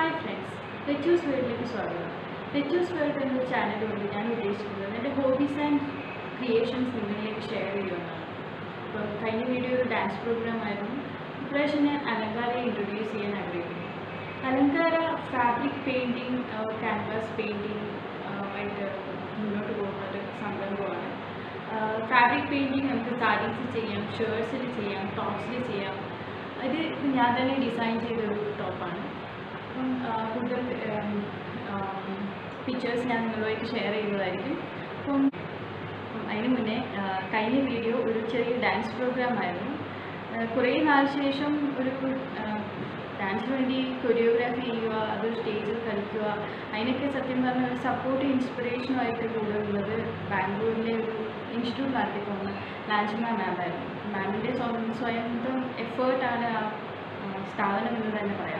hi friends lettuce വേൾഡിലേക്ക് സ്വാഗതം lettuce world എന്ന ചാനലുകൊണ്ട് ഞാൻ ഉദ്ദേശിക്കുന്നത് എൻ്റെ ഹോബീസ് ആൻഡ് ക്രിയേഷൻസ് നിങ്ങളിലേക്ക് ഷെയർ ചെയ്യുന്നതാണ് അപ്പം കഴിഞ്ഞ വീഡിയോ ഒരു ഡാൻസ് പ്രോഗ്രാം ആയിരുന്നു ഇപ്രാവശ്യം ഞാൻ അലങ്കാരയെ ഇൻട്രൊഡ്യൂസ് ചെയ്യാൻ ആഗ്രഹിക്കുന്നു അലങ്കാര ഫാബ്രിക് പെയിൻറ്റിങ് ക്യാൻവാസ് പെയിൻറ്റിങ് ആയിട്ട് മുന്നോട്ട് പോകുന്ന ഒരു സംരംഭമാണ് ഫാബ്രിക് പെയിൻറ്റിങ് നമുക്ക് സാരീസിൽ ചെയ്യാം ഷേർട്സിൽ ചെയ്യാം ടോപ്സിൽ ചെയ്യാം ഇത് ഞാൻ തന്നെ ഡിസൈൻ ചെയ്തൊരു ടോപ്പാണ് അപ്പം ആ, കൂടുതൽ പിക്ചേഴ്സ് ഞാൻ നിങ്ങളുമായിട്ട് ഷെയർ ചെയ്യുന്നതായിരിക്കും അപ്പം അപ്പം അതിന് മുന്നേ ആ, കഴിഞ്ഞ വീഡിയോ ഒരു ചെറിയ ഡാൻസ് പ്രോഗ്രാം ആയിരുന്നു ആ, കുറേ നാൾ ശേഷം ഒരു ഡാൻസിന് വേണ്ടി കൊറിയോഗ്രാഫി ചെയ്യുക അതൊരു സ്റ്റേജിൽ കളിക്കുക അതിനൊക്കെ സത്യം പറഞ്ഞാൽ ഒരു സപ്പോർട്ട് ഇൻസ്പിറേഷനുമായിട്ട് കൂടെ ഉള്ളത് ബാംഗ്ലൂരിലെ ഒരു ഇൻസ്റ്റിറ്റ്യൂട്ട് നടത്തി പോകുന്ന ലാൻസിമ മാമായിരുന്നു മാമിൻ്റെ സ്വന്തം സ്വന്തം എഫേർട്ടാണ് ആ ആ, സ്ഥാപനം എന്ന് തന്നെ പറയാം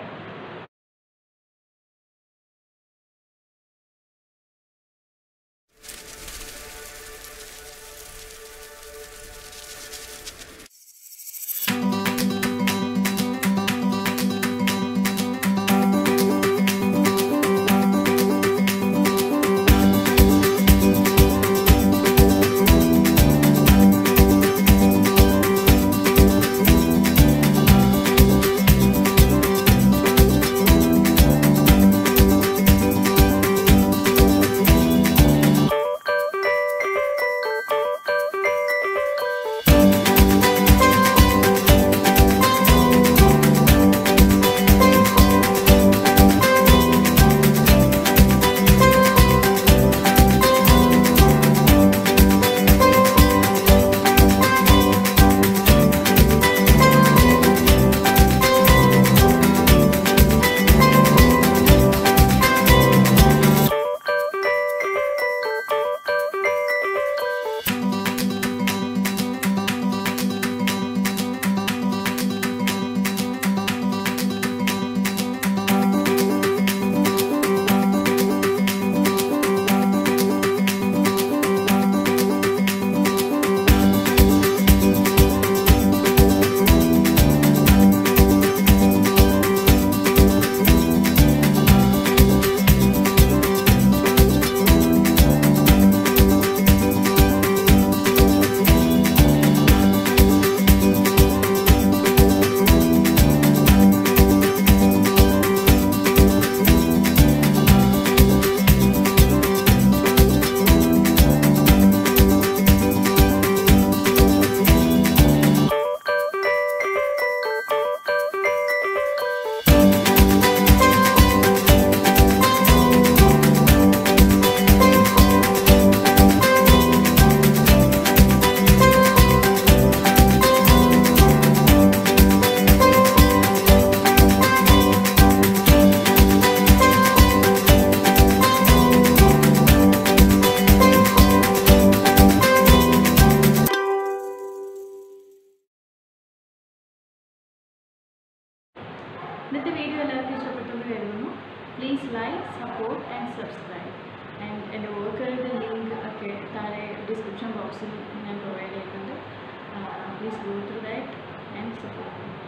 ഇന്നത്തെ വീഡിയോ എല്ലാവർക്കും ഇഷ്ടപ്പെട്ടെന്ന് കരുതുന്നു please like support and subscribe and എൻ്റെ വർക്കുകളുടെ ലിങ്ക് ഒക്കെ താഴെ ഡിസ്ക്രിപ്ഷൻ ബോക്സിൽ ഞാൻ പ്രൊവൈഡ് ചെയ്യുന്നുണ്ട് please go through that and support